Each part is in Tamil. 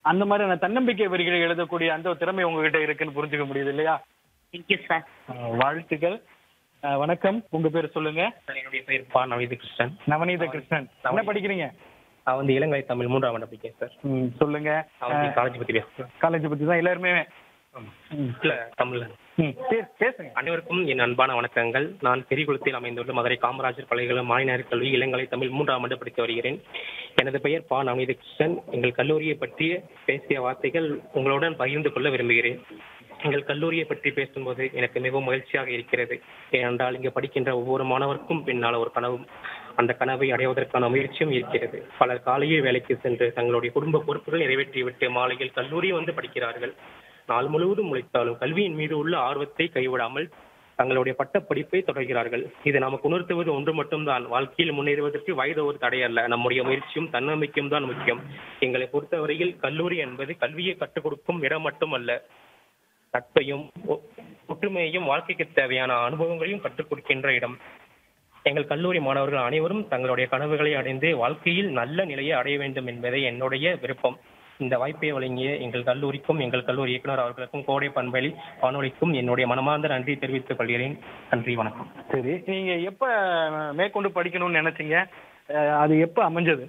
அந்த மாதிரியான தன்னம்பிக்கை வரிகளை எழுதக்கூடிய அந்த ஒரு திறமை உங்ககிட்ட இருக்குன்னு புரிஞ்சுக்க முடியுது இல்லையா தேங்க்யூ சார் அஹ் வாழ்த்துக்கள் அஹ் வணக்கம் உங்க பேர் சொல்லுங்க சார் என்னுடைய பேர் பா நவீத கிருஷ்ணன் நவநீத கிருஷ்ணன் என்ன படிக்கிறீங்க நான் வந்து இளங்கலை தமிழ் மூன்றாம் ஆண்டு படிக்கிறேன் சார் ம், சொல்லுங்க நான் வந்து காலேஜ் பற்றி பேசுகிறேன் காலேஜ் பத்தி தான் எல்லாருமே ம், இல்லை தமிழ்ல ம், பே- பேசுங்க அனைவருக்கும் என் அன்பான வணக்கங்கள் நான் பெரியகுளத்தில் அமைந்துள்ள மதுரை காமராஜர் பல்கலை மாநில கல்வி இளங்கலை தமிழ் மூன்றாம் ஆண்டு படித்து வருகிறேன் எனது பெயர் பா நவநீத கிருஷ்ணன் எங்கள் கல்லூரியை பற்றி பேசிய வார்த்தைகள் உங்களுடன் பகிர்ந்து கொள்ள விரும்புகிறேன் எங்கள் கல்லூரியை பற்றி பேசும்போது எனக்கு மிகவும் மகிழ்ச்சியாக இருக்கிறது ஏனென்றால் இங்கு படிக்கின்ற ஒவ்வொரு மாணவருக்கும் பின்னால் ஒரு கனவும் அந்த கனவை அடைவதற்கான முயற்சியும் இருக்கிறது பலர் காலையே வேலைக்கு சென்று தங்களுடைய குடும்ப பொறுப்புகள் நிறைவேற்றிவிட்டு மாலையில் கல்லூரி வந்து படிக்கிறார்கள் நாள் முழுவதும் உழைத்தாலும் கல்வியின் மீது உள்ள ஆர்வத்தை கைவிடாமல் தங்களுடைய பட்டப் படிப்பை தொடர்கிறார்கள் இது நமக்கு உணர்த்துவது ஒன்று மட்டும்தான் வாழ்க்கையில் முன்னேறுவதற்கு வயது ஒரு தடை அல்ல நம்முடைய முயற்சியும் தன்னம்பிக்கையும் தான் முக்கியம் எங்களை பொறுத்தவரையில் கல்லூரி என்பது கல்வியை கற்றுக் கொடுக்கும் இடம் மட்டுமல்ல நட்பையும் ஒ- ஒற்றுமையையும் வாழ்க்கைக்கு தேவையான அனுபவங்களையும் கற்றுக் கொடுக்கின்ற இடம் எங்கள் கல்லூரி மாணவர்கள் அனைவரும் தங்களுடைய கனவுகளை அடைந்து வாழ்க்கையில் நல்ல நிலையை அடைய வேண்டும் என்பதே என்னுடைய விருப்பம் இந்த வாய்ப்பை வழங்கிய எங்கள் கல்லூரிக்கும் எங்கள் கல்லூரி இயக்குனர் அவர்களுக்கும் கோடை பண்பலி வானொலிக்கும் என்னுடைய மனமார்ந்த நன்றி தெரிவித்துக் கொள்கிறேன் நன்றி வணக்கம் சரி நீங்க எப்ப மேற்கொண்டு படிக்கணும்னு நினைச்சீங்க அஹ் அது எப்ப அமைஞ்சது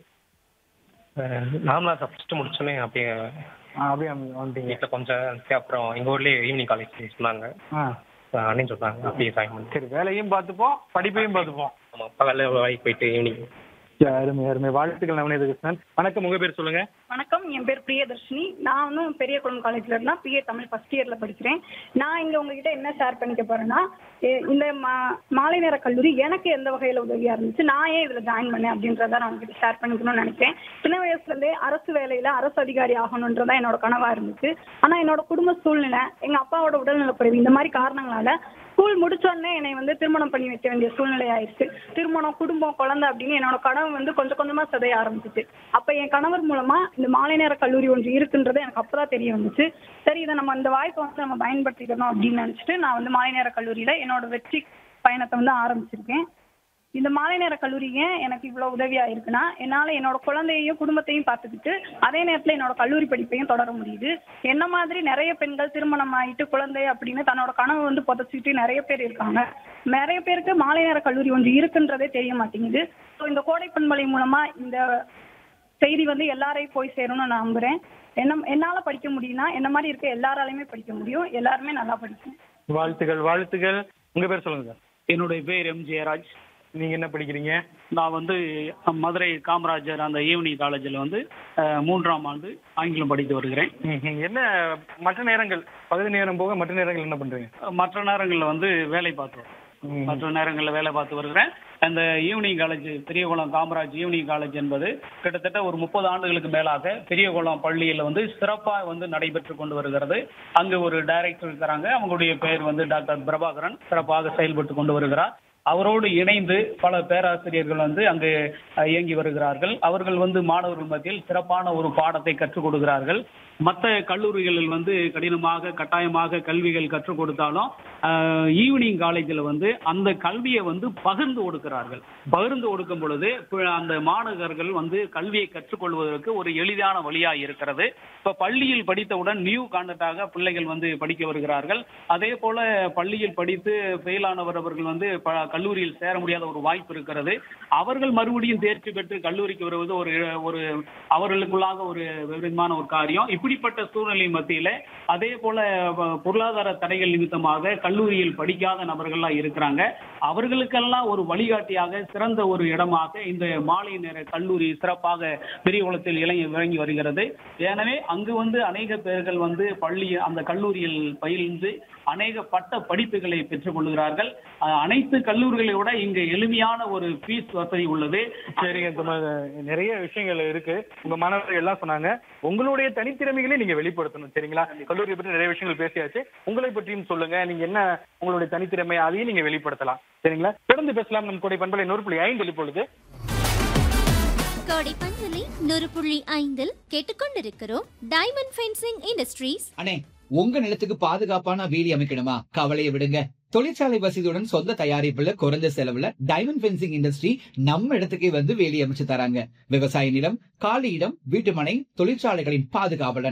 நாமளா ஃபர்ஸ்ட் முடிச்சோன்னே அப்படியே ஆ, அப்படியே அமை- வந்துட்டீங்க வீட்டில் கொஞ்சம் அப்புறம் எங்கள் ஊர்லேயே ஈவினிங் காலேஜ் சொன்னாங்க ஆ அண்ணன் சொன்னாங்க அப்படியே ஜாயின் பண்ணி சரி வேலையும் பார்த்துப்போம் படிப்பையும் பார்த்துப்போம் ஆமாம் பகலில் வேலைக்கு போயிட்டு ஈவினிங் சரி, அருமை அருமை வாழ்த்துக்கள் நவநீத கிருஷ்ணன் வணக்கம் உங்க பேர் சொல்லுங்க வணக்கம் என் பேர் பிரியதர்ஷினி நான் வந்து பெரிய குளம் காலேஜ்ல இருந்தா பிஏ தமிழ் ஃபர்ஸ்ட் இயர்ல படிக்கிறேன் நான் இங்க உங்ககிட்ட என்ன ஷேர் பண்ணிக்க போறேன்னா எ- இந்த மா- மாலை நேர கல்லூரி எனக்கு எந்த வகையில உதவியா இருந்துச்சு நான் ஏன் இதுல ஜாயின் பண்ணேன் அப்படின்றத நான் உங்ககிட்ட ஷேர் பண்ணிக்கணும்னு நினைக்கிறேன் சின்ன வயசுல இருந்தே அரசு வேலையில அரசு அதிகாரி ஆகணுன்றதா என்னோட கனவா இருந்துச்சு ஆனா என்னோட குடும்ப சூழ்நிலை எங்க அப்பாவோட உடல்நலக்குறைவு இந்த மாதிரி காரணங்களால ஸ்கூல் முடிச்சோடனே என்னை வந்து திருமணம் பண்ணி வைக்க வேண்டிய சூழ்நிலை ஆயிடுச்சு திருமணம் குடும்பம் குழந்தை அப்படின்னு என்னோட கனவு வந்து கொஞ்சம் கொஞ்சமா சிதைய ஆரம்பிச்சிச்சு அப்ப என் கணவர் மூலமா இந்த மாலை நேர கல்லூரி ஒன்று இருக்குன்றது எனக்கு அப்பதான் தெரிய வந்துச்சு சரி இதை நம்ம இந்த வாய்ப்பை வந்து நம்ம பயன்படுத்திக்கணும் அப்படின்னு நினைச்சிட்டு நான் வந்து மாலை நேர கல்லூரியில என்னோட வெற்றி பயணத்தை வந்து ஆரம்பிச்சிருக்கேன் இந்த மாலை நேர கல்லூரி ஏன் எனக்கு இவ்வளவு உதவியா இருக்குன்னா என்னால என்னோட குழந்தையையும் குடும்பத்தையும் பார்த்துக்கிட்டு அதே நேரத்துல என்னோட கல்லூரி படிப்பையும் தொடர முடியுது என்ன மாதிரி நிறைய பெண்கள் திருமணம் ஆயிட்டு குழந்தை அப்படின்னு தன்னோட கனவு வந்து புதைச்சிக்கிட்டு நிறைய பேர் இருக்காங்க நிறைய பேருக்கு மாலை நேர கல்லூரி ஒன்று இருக்குன்றதே தெரிய மாட்டேங்குது ஸோ இந்த கோடை பண்பலை மூலமா இந்த செய்தி வந்து எல்லாரையும் போய் சேரும்னு நான் நம்புறேன் என்ன என்னால படிக்க முடியும்னா என்ன மாதிரி இருக்க எல்லாராலையுமே படிக்க முடியும் எல்லாருமே நல்லா படிக்கும் வாழ்த்துக்கள் வாழ்த்துக்கள் உங்க பேர் சொல்லுங்க சார் என்னுடைய பேர் எம் ஜெயராஜ் நீங்க என்ன படிக்கிறீங்க நான் வந்து மதுரை காமராஜர் அந்த ஈவினிங் காலேஜில் வந்து அஹ், மூன்றாம் ஆண்டு ஆங்கிலம் படித்து வருகிறேன் ம்ஹும். என்ன மற்ற நேரங்கள் பகுதி நேரம் போக மற்ற நேரங்கள் என்ன பண்றீங்க அஹ், மற்ற நேரங்களில் வந்து வேலை பார்த்து ம். மற்ற நேரங்களில் வேலை பார்த்து வருகிறேன் அந்த evening college Periyakulam Kamaraj evening college என்பது கிட்டத்தட்ட ஒரு முப்பது ஆண்டுகளுக்கு மேலாக பெரியகுளம் பள்ளியில் வந்து சிறப்பாக வந்து நடைபெற்று கொண்டு வருகிறது அங்கு ஒரு டைரக்டர் இருக்கிறாங்க அவங்களுடைய பெயர் வந்து டாக்டர் பிரபாகரன் சிறப்பாக செயல்பட்டு கொண்டு வருகிறார் அவரோடு இணைந்து பல பேராசிரியர்கள் வந்து அங்கு அஹ், இயங்கி வருகிறார்கள் அவர்கள் வந்து மாணவர்கள் மத்தியில் சிறப்பான ஒரு பாடத்தை கற்றுக் கொடுக்கிறார்கள் மற்ற கல்லூரிகளில் வந்து கடினமாக கட்டாயமாக கல்விகள் கற்றுக் கொடுத்தாலும் ஆஹ், ஈவினிங் காலேஜில் வந்து அந்த கல்வியை வந்து பகிர்ந்து கொடுக்கிறார்கள் பகிர்ந்து கொடுக்கும் பொழுது பு- அந்த மாணவர்கள் வந்து கல்வியை கற்றுக்கொள்வதற்கு ஒரு எளிதான வழியாக இருக்கிறது இப்போ பள்ளியில் படித்தவுடன் நியூ கான்டக்டாக பிள்ளைகள் வந்து படிக்க வருகிறார்கள் அதே போல பள்ளியில் படித்து ஃபெயிலானவர் அவர்கள் வந்து ப- கல்லூரியில் சேர முடியாத ஒரு வாய்ப்பு இருக்கிறது அவர்கள் மறுபடியும் தேர்ச்சி பெற்று கல்லூரிக்கு வருவது ஒரு ஒரு அவர்களுக்குள்ளாக ஒரு விதமான ஒரு காரியம் இப்படிப்பட்ட சூழ்நிலை மத்தியில அதே போல ப- பொருளாதார தடைகள் நிமித்தமாக கல்லூரியில் படிக்காத நபர்கள்லாம் இருக்கிறாங்க அவர்களுக்கெல்லாம் ஒரு வழிகாட்டியாக சிறந்த ஒரு இடமாக இந்த மாலை நேர கல்லூரி சிறப்பாக பெரியகுளத்தில் இளைஞ விளங்கி வருகிறது எனவே அங்கு வந்து அநேக பேர்கள் வந்து பள்ளி அந்த கல்லூரியில் பயின்று அநேக பட்ட படிப்புகளை பெற்றுக் கொள்கிறார்கள் அஹ், அனைத்து கல்லூரிகளை விட இங்கு எளிமையான ஒரு ஃபீஸ் வசதி உள்ளது சரிங்க தம்ம, நிறைய விஷயங்கள் இருக்கு உங்க மாணவர்கள் எல்லாம் சொன்னாங்க உங்களுடைய தனித்திறமைகளை நீங்க வெளிப்படுத்தணும் சரிங்களா கல்லூரி பற்றி நிறைய விஷயங்கள் பேசியாச்சு உங்களை பற்றியும் சொல்லுங்க நீங்க என்ன உங்களுடைய தனித்திறமை அதையும் நீங்க வெளிப்படுத்தலாம் சரிங்களா தொடர்ந்து பேசலாம் நம் கோடை பண்பலை நூறு புள்ளி ஐந்து இப்பொழுது கோடை பண்பலை நூறு புள்ளி ஐந்தில் கேட்டுக்கொண்டிருக்கிறோம் டைமண்ட் ஃபென்சிங் இண்டஸ்ட்ரீஸ் அண்ணே உங்க நிலத்துக்கு பாதுகாப்பான வேலி அமைக்கணுமா கவலையை விடுங்க தொழிற்சாலை வசதியுடன் சொந்த தயாரிப்புல குறைஞ்ச செலவுல டைமண்ட் ஃபென்சிங் இண்டஸ்ட்ரி நம்ம இடத்துக்கே வந்து வேலி அமைச்சு தராங்க விவசாய நிலம் காலி இடம் வீட்டுமனை தொழிற்சாலைகளின் பாதுகாவலன்